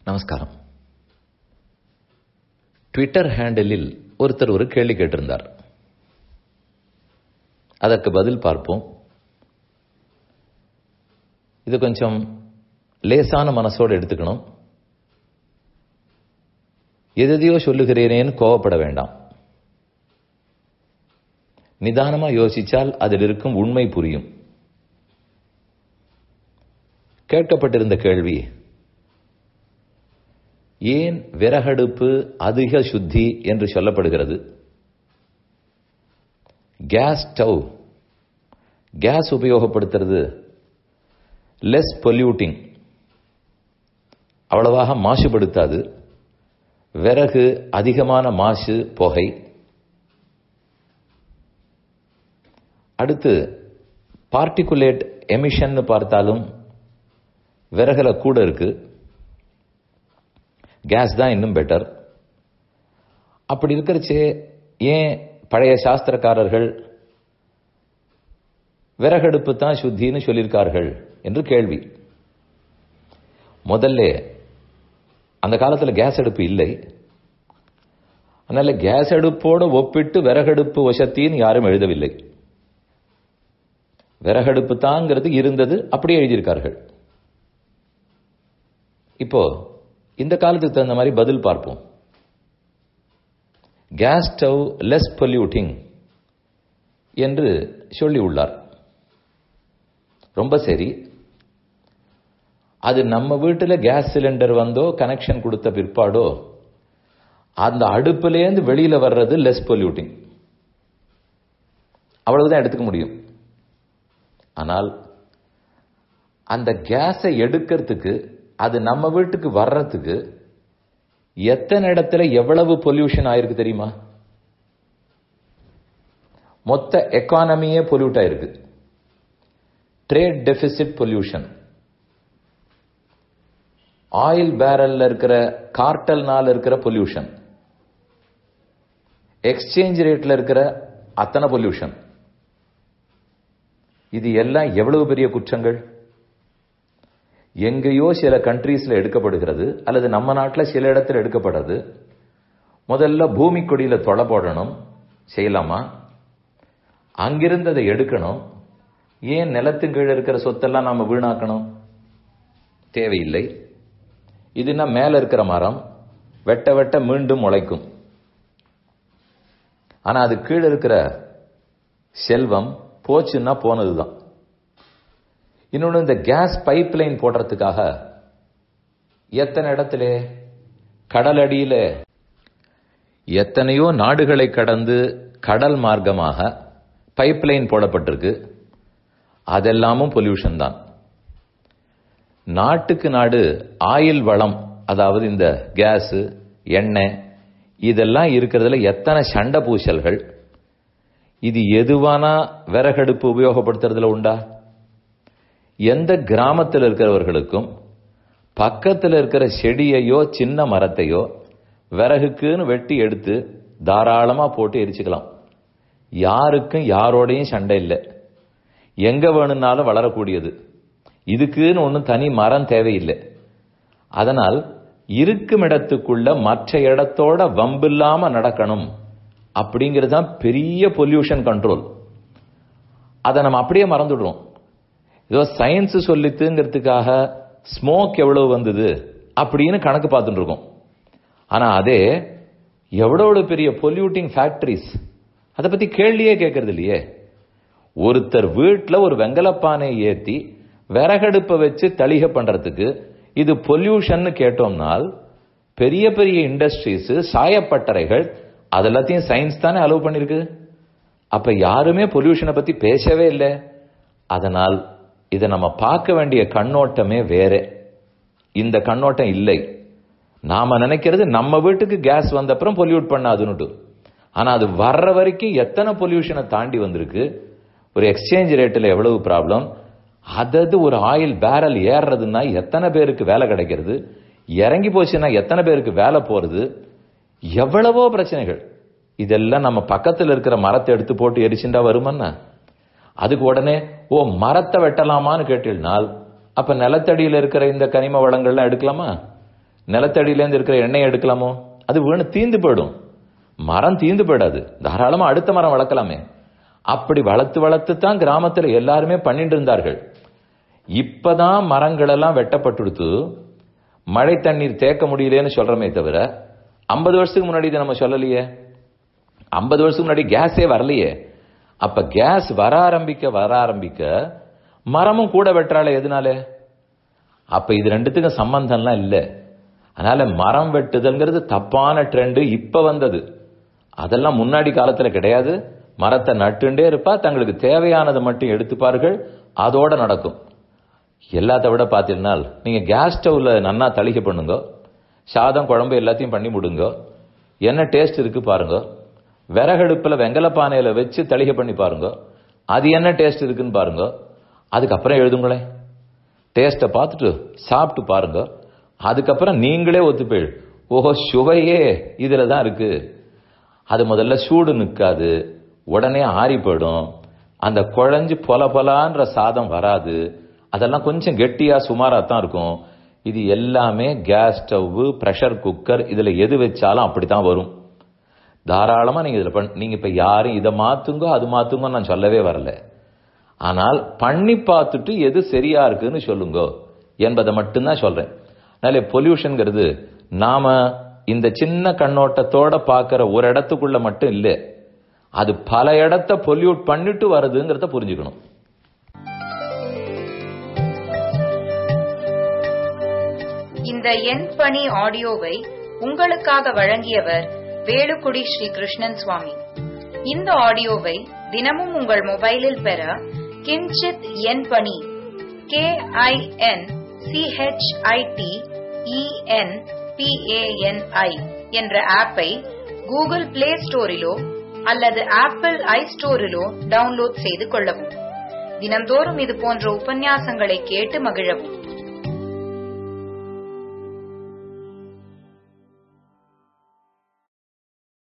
நமஸ்காரம் ட்விட்டர் ஹேண்டலில் ஒருத்தர் ஒரு கேள்வி கேட்டிருந்தார் அதற்கு பதில் பார்ப்போம் இது கொஞ்சம் லேசான மனசோடு எடுத்துக்கணும் எதையோ சொல்லுகிறேனேன்னு கோவப்பட வேண்டாம் நிதானமா யோசிச்சால் அதில் இருக்கும் உண்மை புரியும் கேட்கப்பட்டிருந்த கேள்வி ஏன் விறகடுப்பு அதிக சுத்தி என்று சொல்லப்படுகிறது கேஸ் ஸ்டவ் கேஸ் உபயோகப்படுத்துறது லெஸ் பொல்யூட்டிங் அவ்வளவாக மாசுபடுத்தாது விறகு அதிகமான மாசு புகை அடுத்து பார்ட்டிகுலேட் எமிஷன் பார்த்தாலும் விறகுல கூட இருக்கு கேஸ் தான் இன்னும் பெட்டர் அப்படி இருக்கிறச்சே ஏன் பழைய சாஸ்திரக்காரர்கள் விறகடுப்பு தான் சுத்தின்னு சொல்லியிருக்கார்கள் என்று கேள்வி முதல்ல அந்த காலத்தில் கேஸ் அடுப்பு இல்லை அதனால கேஸ் அடுப்போடு ஒப்பிட்டு விறகடுப்பு வசத்தின்னு யாரும் எழுதவில்லை விறகடுப்பு தாங்கிறது இருந்தது அப்படியே எழுதியிருக்கார்கள் இப்போ இந்த காலத்துக்கு தகுந்த மாதிரி பதில் பார்ப்போம் கேஸ் ஸ்டவ் லெஸ் பொல்யூட்டிங் என்று சொல்லி உள்ளார் ரொம்ப சரி அது நம்ம வீட்டில் கேஸ் சிலிண்டர் வந்தோ கனெக்ஷன் கொடுத்த பிற்பாடோ அந்த அடுப்புலேருந்து வெளியில வர்றது லெஸ் பொல்யூட்டிங் அவ்வளவுதான் எடுத்துக்க முடியும் ஆனால் அந்த கேஸை எடுக்கிறதுக்கு அது நம்ம வீட்டுக்கு வர்றதுக்கு எத்தனை இடத்துல எவ்வளவு பொல்யூஷன் ஆயிருக்கு தெரியுமா மொத்த எக்கானமியே பொல்யூட் ஆயிருக்கு ட்ரேட் டெபிசிட் பொல்யூஷன் ஆயில் பேரல்ல இருக்கிற கார்டல்னால இருக்கிற பொல்யூஷன் எக்ஸ்சேஞ்ச் ரேட்ல இருக்கிற அத்தனை பொல்யூஷன் இது எல்லாம் எவ்வளவு பெரிய குற்றங்கள் எங்கேயோ சில கண்ட்ரீஸ்ல எடுக்கப்படுகிறது அல்லது நம்ம நாட்டில் சில இடத்துல எடுக்கப்படுறது முதல்ல பூமி கொடியில தொலை போடணும் செய்யலாமா அங்கிருந்து அதை எடுக்கணும் ஏன் நிலத்தின் கீழே இருக்கிற சொத்தெல்லாம் நாம வீணாக்கணும் தேவையில்லை இதுனா மேல இருக்கிற மரம் வெட்ட வெட்ட மீண்டும் முளைக்கும் ஆனா அது கீழே இருக்கிற செல்வம் போச்சுன்னா போனதுதான் இன்னொன்று இந்த கேஸ் பைப் லைன் போடுறதுக்காக எத்தனை இடத்துல கடல் அடியில எத்தனையோ நாடுகளை கடந்து கடல் மார்க்கமாக பைப் லைன் போடப்பட்டிருக்கு அதெல்லாமும் பொல்யூஷன் தான் நாட்டுக்கு நாடு ஆயில் வளம் அதாவது இந்த கேஸ் எண்ணெய் இதெல்லாம் இருக்கிறதுல எத்தனை சண்டை பூசல்கள் இது எதுவானா விறகடுப்பு உபயோகப்படுத்துறதுல உண்டா எந்த கிராமத்தில் இருக்கிறவர்களுக்கும் பக்கத்தில் இருக்கிற செடியையோ சின்ன மரத்தையோ விறகுக்குன்னு வெட்டி எடுத்து தாராளமா போட்டு எரிச்சுக்கலாம் யாருக்கும் யாரோடையும் சண்டை இல்லை எங்க வேணும்னாலும் வளரக்கூடியது இதுக்குன்னு ஒன்றும் தனி மரம் தேவையில்லை அதனால் இருக்கும் இடத்துக்குள்ள மற்ற இடத்தோட வம்பில்லாம நடக்கணும் அப்படிங்கிறது தான் பெரிய பொல்யூஷன் கண்ட்ரோல் அதை நம்ம அப்படியே மறந்துடுறோம் ஏதோ சயின்ஸ் சொல்லித்துங்கிறதுக்காக ஸ்மோக் எவ்வளவு வந்தது அப்படின்னு கணக்கு பார்த்துட்டு இருக்கோம் ஆனா அதே எவ்வளவு பெரிய பொல்யூட்டிங் ஃபேக்டரிஸ் அதை பத்தி கேள்வியே கேட்கறது இல்லையே ஒருத்தர் வீட்டில் ஒரு வெங்கலப்பானை ஏத்தி விறகடுப்பை வச்சு தளிகை பண்றதுக்கு இது பொல்யூஷன் கேட்டோம்னால் பெரிய பெரிய இண்டஸ்ட்ரீஸ் சாயப்பட்டறைகள் அதெல்லாத்தையும் சயின்ஸ் தானே அலோவ் பண்ணிருக்கு அப்ப யாருமே பொல்யூஷனை பத்தி பேசவே இல்லை அதனால் இதை நம்ம பார்க்க வேண்டிய கண்ணோட்டமே வேற இந்த கண்ணோட்டம் இல்லை நாம நினைக்கிறது நம்ம வீட்டுக்கு கேஸ் வந்த அப்புறம் பொல்யூட் பண்ணாதுன்னுட்டு ஆனா அது வர்ற வரைக்கும் எத்தனை பொல்யூஷனை தாண்டி வந்திருக்கு ஒரு எக்ஸ்சேஞ்ச் ரேட்டில் எவ்வளவு ப்ராப்ளம் அதது ஒரு ஆயில் பேரல் ஏறுறதுன்னா எத்தனை பேருக்கு வேலை கிடைக்கிறது இறங்கி போச்சுன்னா எத்தனை பேருக்கு வேலை போறது எவ்வளவோ பிரச்சனைகள் இதெல்லாம் நம்ம பக்கத்தில் இருக்கிற மரத்தை எடுத்து போட்டு எரிச்சுண்டா வருமன்னா அதுக்கு உடனே ஓ மரத்தை வெட்டலாமான்னு கேட்டீங்கனால் அப்ப நிலத்தடியில் இருக்கிற இந்த கனிம வளங்கள்லாம் எடுக்கலாமா நிலத்தடியிலேருந்து இருக்கிற எண்ணெயை எடுக்கலாமோ அது வீணு தீந்து போயிடும் மரம் தீந்து போயிடாது தாராளமா அடுத்த மரம் வளர்க்கலாமே அப்படி வளர்த்து வளர்த்து தான் கிராமத்துல எல்லாருமே பண்ணிட்டு இருந்தார்கள் இப்பதான் மரங்கள் எல்லாம் வெட்டப்பட்டுடுத்து மழை தண்ணீர் தேக்க முடியலன்னு சொல்றமே தவிர ஐம்பது வருஷத்துக்கு முன்னாடி இதை நம்ம சொல்லலையே ஐம்பது வருஷத்துக்கு முன்னாடி கேஸே வரலையே அப்ப கேஸ் வர ஆரம்பிக்க வர ஆரம்பிக்க மரமும் கூட வெட்டுறாளே எதனால அப்ப இது ரெண்டுத்துக்கும் சம்பந்தம்லாம் இல்லை அதனால மரம் வெட்டுதல்ங்கிறது தப்பான ட்ரெண்டு இப்ப வந்தது அதெல்லாம் முன்னாடி காலத்துல கிடையாது மரத்தை நட்டுண்டே இருப்பா தங்களுக்கு தேவையானதை மட்டும் எடுத்துப்பார்கள் அதோட நடக்கும் எல்லாத்த விட பார்த்தீங்கன்னா நீங்க கேஸ் ஸ்டவ்ல நன்னா தளிகை பண்ணுங்க சாதம் குழம்பு எல்லாத்தையும் பண்ணி முடுங்க என்ன டேஸ்ட் இருக்கு பாருங்க விறகடுப்புல வெங்கல பானையில வச்சு தளிகை பண்ணி பாருங்க அது என்ன டேஸ்ட் இருக்குன்னு பாருங்க அதுக்கப்புறம் எழுதுங்களேன் டேஸ்ட்டை பார்த்துட்டு சாப்பிட்டு பாருங்க அதுக்கப்புறம் நீங்களே ஒத்துப்பீள் ஓஹோ சுவையே இதுல தான் இருக்கு அது முதல்ல சூடு நிற்காது உடனே ஆறி போயிடும் அந்த குழஞ்சு பொல பொலான்ற சாதம் வராது அதெல்லாம் கொஞ்சம் கெட்டியா சுமாரா தான் இருக்கும் இது எல்லாமே கேஸ் ஸ்டவ் ப்ரெஷர் குக்கர் இதுல எது வச்சாலும் அப்படித்தான் வரும் தாராளமா நீங்க இதுல பண்ண நீங்க இப்ப யாரும் இதை மாத்துங்க அது மாத்துங்க நான் சொல்லவே வரல ஆனால் பண்ணி பார்த்துட்டு எது சரியா இருக்குன்னு சொல்லுங்க என்பதை மட்டும்தான் சொல்றேன் அதனால பொல்யூஷன்ங்கிறது நாம இந்த சின்ன கண்ணோட்டத்தோட பார்க்கிற ஒரு இடத்துக்குள்ள மட்டும் இல்லை அது பல இடத்த பொல்யூட் பண்ணிட்டு வருதுங்கிறத புரிஞ்சுக்கணும் இந்த எண் பணி ஆடியோவை உங்களுக்காக வழங்கியவர் வேலுக்குடி ஸ்ரீ கிருஷ்ணன் சுவாமி இந்த ஆடியோவை தினமும் உங்கள் மொபைலில் பெற கிஞ்சித் எண் பணி கே ஐ என் சிஹெச்ஐடி இஎன் பிஏஎன்ஐ என்ற ஆப்பை கூகுள் பிளே ஸ்டோரிலோ அல்லது ஆப்பிள் ஐ ஸ்டோரிலோ டவுன்லோட் செய்து கொள்ளவும் தினம்தோறும் இது போன்ற உபன்யாசங்களை கேட்டு மகிழவும்